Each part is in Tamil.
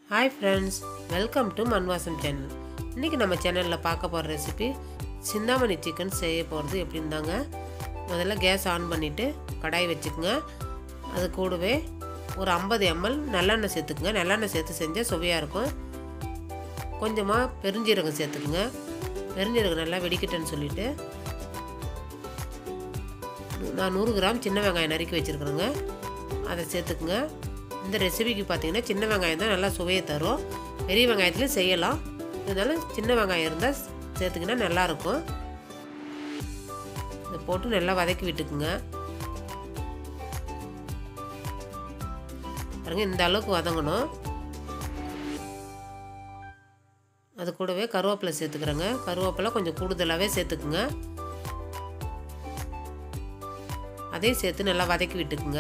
hi friends welcome to Manvasam channel இன்றைக்கி நம்ம சேனலில் பார்க்க போகிற ரெசிபி சிந்தாமணி சிக்கன் செய்ய போகிறது எப்படின்னு தாங்க முதல்ல கேஸ் ஆன் பண்ணிவிட்டு கடாய் வச்சுக்கோங்க அது கூடவே ஒரு ஐம்பது எம்எல் நல்லெண்ணெய் சேர்த்துக்குங்க நல்லெண்ணெய் சேர்த்து செஞ்சால் சுவையாக இருக்கும் கொஞ்சமாக பெருஞ்சீரகம் சேர்த்துக்குங்க பெருஞ்சீரகம் நல்லா வெடிக்கட்டுன்னு சொல்லிவிட்டு நான் நூறு கிராம் சின்ன வெங்காயம் நறுக்கி வச்சுருக்குறேங்க அதை சேர்த்துக்குங்க இந்த ரெசிபிக்கு பார்த்தீங்கன்னா சின்ன வெங்காயம் தான் நல்லா சுவையை தரும் பெரிய வெங்காயத்துலையும் செய்யலாம் இருந்தாலும் சின்ன வெங்காயம் இருந்தால் சேர்த்துக்கினா நல்லாயிருக்கும் இதை போட்டு நல்லா வதக்கி விட்டுக்குங்க பாருங்க இந்த அளவுக்கு வதங்கணும் அது கூடவே கருவேப்பிலை சேர்த்துக்கிறேங்க கருவேப்பிலை கொஞ்சம் கூடுதலாகவே சேர்த்துக்குங்க அதையும் சேர்த்து நல்லா வதக்கி விட்டுக்குங்க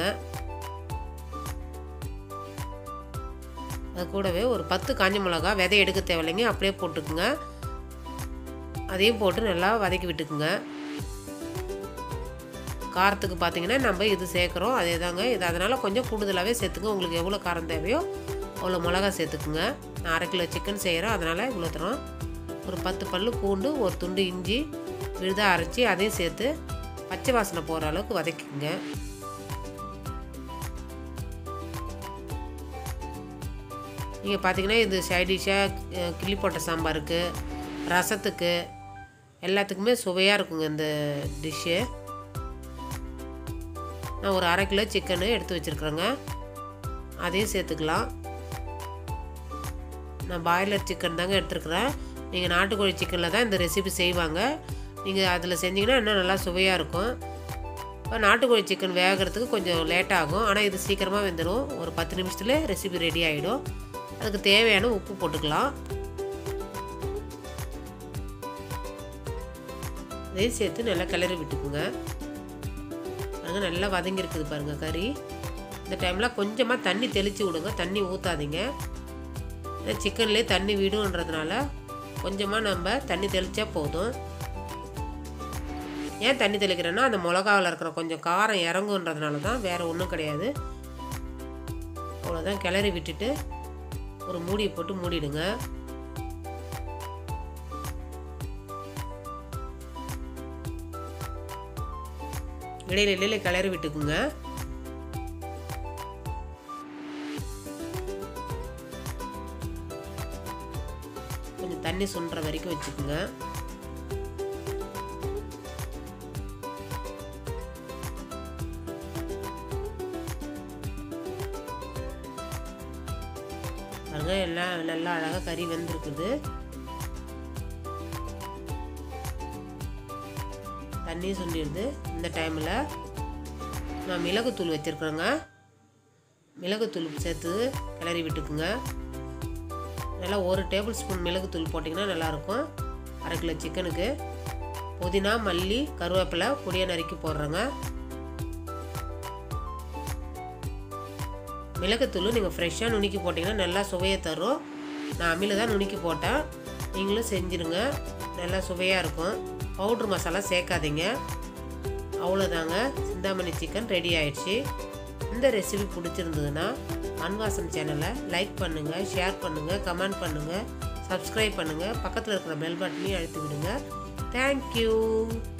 அது கூடவே ஒரு பத்து காஞ்ச மிளகா விதை எடுக்க தேவையில்லைங்க அப்படியே போட்டுக்குங்க அதையும் போட்டு நல்லா வதக்கி விட்டுக்குங்க காரத்துக்கு பார்த்தீங்கன்னா நம்ம இது சேர்க்குறோம் அதே தாங்க இது அதனால் கொஞ்சம் கூடுதலாகவே சேர்த்துங்க உங்களுக்கு எவ்வளோ காரம் தேவையோ அவ்வளோ மிளகா சேர்த்துக்குங்க நான் அரை கிலோ சிக்கன் செய்கிறோம் அதனால் இவ்வளோ தரோம் ஒரு பத்து பல் பூண்டு ஒரு துண்டு இஞ்சி விழுதாக அரைச்சி அதையும் சேர்த்து பச்சை வாசனை போகிற அளவுக்கு வதக்கிங்க நீங்கள் பார்த்தீங்கன்னா இது சைடிஷாக கிள்ளி போட்ட சாம்பாருக்கு ரசத்துக்கு எல்லாத்துக்குமே சுவையாக இருக்குங்க இந்த டிஷ்ஷு நான் ஒரு அரை கிலோ சிக்கனு எடுத்து வச்சுருக்குறேங்க அதையும் சேர்த்துக்கலாம் நான் பாய்லர் சிக்கன் தாங்க எடுத்துருக்குறேன் நீங்கள் நாட்டுக்கோழி சிக்கனில் தான் இந்த ரெசிபி செய்வாங்க நீங்கள் அதில் செஞ்சிங்கன்னா இன்னும் நல்லா சுவையாக இருக்கும் இப்போ நாட்டுக்கோழி சிக்கன் வேகிறதுக்கு கொஞ்சம் லேட் ஆகும் ஆனால் இது சீக்கிரமாக வெந்துடும் ஒரு பத்து நிமிஷத்தில் ரெசிபி ரெடி ஆகிடும் அதுக்கு தேவையான உப்பு போட்டுக்கலாம் இதையும் சேர்த்து நல்லா கிளறி விட்டுக்குங்க பாருங்க நல்லா வதங்கியிருக்குது பாருங்கள் கறி இந்த டைமில் கொஞ்சமாக தண்ணி தெளித்து விடுங்க தண்ணி ஊற்றாதீங்க ஏன்னா சிக்கன்லேயே தண்ணி விடுன்றதுனால கொஞ்சமாக நம்ம தண்ணி தெளித்தா போதும் ஏன் தண்ணி தெளிக்கிறேன்னா அந்த மிளகாவில் இருக்கிற கொஞ்சம் காரம் இறங்குன்றதுனால தான் வேறு ஒன்றும் கிடையாது அவ்வளோதான் கிளறி விட்டுட்டு ஒரு மூடியை போட்டு மூடிடுங்க இடையில இடையில கிளறி விட்டுக்குங்க கொஞ்சம் தண்ணி சுண்டுற வரைக்கும் வச்சுக்கோங்க பாருங்க எல்லாம் நல்லா அழகாக கறி வெந்திருக்குது தண்ணி சொல்லிடுது இந்த டைமில் நான் மிளகுத்தூள் வச்சுருக்குறேங்க மிளகுத்தூள் சேர்த்து கிளறி விட்டுக்குங்க நல்லா ஒரு டேபிள் ஸ்பூன் மிளகுத்தூள் போட்டிங்கன்னா நல்லாயிருக்கும் அரை கிலோ சிக்கனுக்கு புதினா மல்லி கருவேப்பிலை பொடியை நறுக்கி போடுறேங்க மிளகுத்தூள் நீங்கள் ஃப்ரெஷ்ஷாக நுணுக்கி போட்டிங்கன்னா நல்லா சுவையை தரும் நான் அம்மியில் தான் நுணுக்கி போட்டேன் நீங்களும் செஞ்சுருங்க நல்லா சுவையாக இருக்கும் பவுட்ரு மசாலா சேர்க்காதீங்க அவ்வளோதாங்க சிந்தாமணி சிக்கன் ரெடி ஆயிடுச்சு இந்த ரெசிபி பிடிச்சிருந்ததுன்னா அன்வாசம் சேனலை லைக் பண்ணுங்கள் ஷேர் பண்ணுங்கள் கமெண்ட் பண்ணுங்கள் சப்ஸ்கிரைப் பண்ணுங்கள் பக்கத்தில் இருக்கிற பெல் பட்டனையும் அழுத்தி விடுங்க தேங்க்யூ